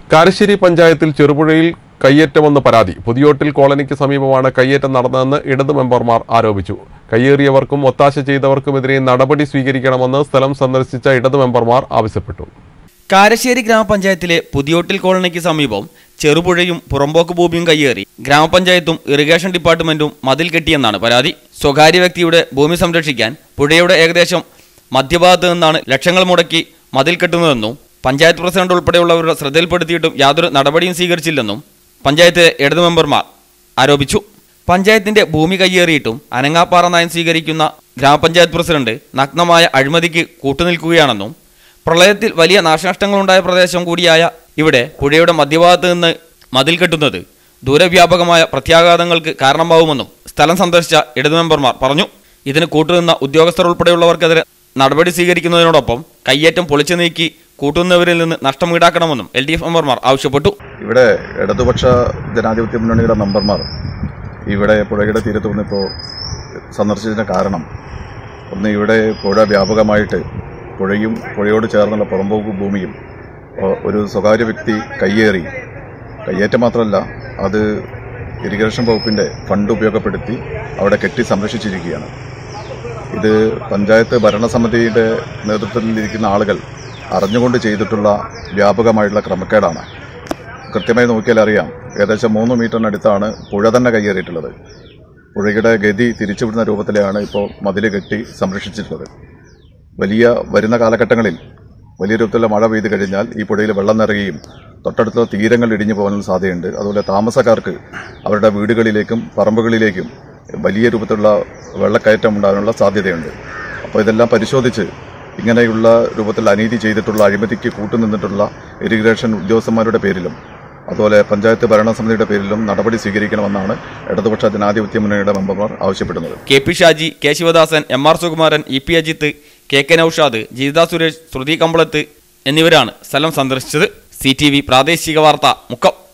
കാരശ്ശേരി പഞ്ചായത്തിൽ ചെറുപുഴയിൽ കയ്യേറ്റമെന്ന് പരാതി പുതിയോട്ടിൽ കോളനിക്ക് സമീപമാണ് കയ്യേറ്റം നടന്നതെന്ന് ഇടത് മെമ്പർമാർ ആരോപിച്ചു കയ്യേറിയവർക്കും ഒത്താശ ചെയ്തവർക്കുമെതിരെ നടപടി സ്വീകരിക്കണമെന്ന് സ്ഥലം സന്ദർശിച്ച ഇടത് മെമ്പർമാർ ആവശ്യപ്പെട്ടു കാരശ്ശേരി ഗ്രാമപഞ്ചായത്തിലെ പുതിയോട്ടിൽ കോളനിക്ക് സമീപം ചെറുപുഴയും പുറമ്പോക്ക് ഭൂമിയും കയ്യേറി ഗ്രാമപഞ്ചായത്തും ഇറിഗേഷൻ ഡിപ്പാർട്ട്മെന്റും മതിൽ കെട്ടിയെന്നാണ് പരാതി സ്വകാര്യ വ്യക്തിയുടെ ഭൂമി സംരക്ഷിക്കാൻ പുഴയുടെ ഏകദേശം മധ്യഭാഗത്ത് നിന്നാണ് ലക്ഷങ്ങൾ മുടക്കി മതിൽ കെട്ടുന്നതെന്നും പഞ്ചായത്ത് പ്രസിഡന്റ് ഉൾപ്പെടെയുള്ളവരുടെ ശ്രദ്ധയിൽപ്പെടുത്തിയിട്ടും യാതൊരു നടപടിയും സ്വീകരിച്ചില്ലെന്നും പഞ്ചായത്ത് ഇടതു മെമ്പർമാർ ആരോപിച്ചു പഞ്ചായത്തിന്റെ ഭൂമി കയ്യേറിയിട്ടും അനങ്ങാപ്പാറ നയം സ്വീകരിക്കുന്ന ഗ്രാമപഞ്ചായത്ത് പ്രസിഡന്റ് നഗ്നമായ അഴിമതിക്ക് കൂട്ടുനിൽക്കുകയാണെന്നും പ്രളയത്തിൽ വലിയ നാശനഷ്ടങ്ങളുണ്ടായ പ്രദേശം കൂടിയായ ഇവിടെ പുഴയുടെ മധ്യഭാഗത്ത് നിന്ന് മതിൽ കെട്ടുന്നത് ദൂരവ്യാപകമായ പ്രത്യാഘാതങ്ങൾക്ക് കാരണമാവുമെന്നും സ്ഥലം സന്ദർശിച്ച ഇടതു മെമ്പർമാർ പറഞ്ഞു ഇതിന് കൂട്ടുനിന്ന ഉദ്യോഗസ്ഥർ ഉൾപ്പെടെയുള്ളവർക്കെതിരെ നടപടി സ്വീകരിക്കുന്നതിനോടൊപ്പം കയ്യേറ്റം പൊളിച്ചു നീക്കി കൂട്ടുന്നവരിൽ നിന്ന് നഷ്ടം ഈടാക്കണമെന്നും എൽ ഡി എഫ് മെമ്പർമാർ ആവശ്യപ്പെട്ടു ഇവിടെ ഇടതുപക്ഷ ജനാധിപത്യ മുന്നണിയുടെ മെമ്പർമാർ ഇവിടെ പുഴയുടെ തീരത്ത് വന്നിപ്പോൾ സന്ദർശിച്ചതിന് കാരണം ഒന്ന് ഇവിടെ പുഴ വ്യാപകമായിട്ട് പുഴയും പുഴയോട് ചേർന്നുള്ള പുറമ്പോക്ക് ഭൂമിയും ഒ- ഒരു സ്വകാര്യ വ്യക്തി കയ്യേറി കയ്യേറ്റം മാത്രമല്ല അത് ഇറിഗേഷൻ വകുപ്പിന്റെ ഫണ്ട് ഉപയോഗപ്പെടുത്തി അവിടെ കെട്ടി സംരക്ഷിച്ചിരിക്കുകയാണ് ഇത് പഞ്ചായത്ത് ഭരണസമിതിയുടെ നേതൃത്വത്തിലിരിക്കുന്ന ആളുകൾ അറിഞ്ഞുകൊണ്ട് ചെയ്തിട്ടുള്ള വ്യാപകമായിട്ടുള്ള ക്രമക്കേടാണ് കൃത്യമായി നോക്കിയാൽ അറിയാം ഏകദേശം മൂന്ന് മീറ്ററിനടുത്താണ് പുഴ തന്നെ കയ്യേറിയിട്ടുള്ളത് പുഴയുടെ ഗതി തിരിച്ചുവിടുന്ന രൂപത്തിലാണ് ഇപ്പോൾ മതിൽ കെട്ടി സംരക്ഷിച്ചിട്ടുള്ളത് വലിയ വരുന്ന കാലഘട്ടങ്ങളിൽ വലിയ രൂപത്തിലുള്ള മഴ പെയ്തു കഴിഞ്ഞാൽ ഈ പുഴയിൽ വെള്ളം നിറയുകയും തൊട്ടടുത്ത തീരങ്ങൾ ഇടിഞ്ഞു പോകാനുള്ള സാധ്യതയുണ്ട് അതുപോലെ താമസക്കാർക്ക് അവരുടെ വീടുകളിലേക്കും പറമ്പുകളിലേക്കും വലിയ രൂപത്തിലുള്ള വെള്ളക്കയറ്റം ഉണ്ടാകാനുള്ള സാധ്യതയുണ്ട് അപ്പോൾ ഇതെല്ലാം പരിശോധിച്ച് ഇങ്ങനെയുള്ള രൂപത്തിൽ അനീതി ചെയ്തിട്ടുള്ള അഴിമതിക്ക് കൂട്ടുനിന്നിട്ടുള്ള ഇറിഗേഷൻ ഉദ്യോഗസ്ഥന്മാരുടെ പേരിലും അതുപോലെ പഞ്ചായത്ത് ഭരണസമിതിയുടെ പേരിലും നടപടി സ്വീകരിക്കണമെന്നാണ് ഇടതുപക്ഷ ജനാധിപത്യ മുന്നണിയുടെ മെമ്പർമാർ ആവശ്യപ്പെടുന്നത് K P Shaji K Sivadasan M R Sukumaran E P Ajith K K Noushad Jitha Suresh Sruthi Kambalath എന്നിവരാണ് സ്ഥലം സന്ദർശിച്ചത് സി ടി വി പ്രാദേശിക വാർത്ത മുക്കം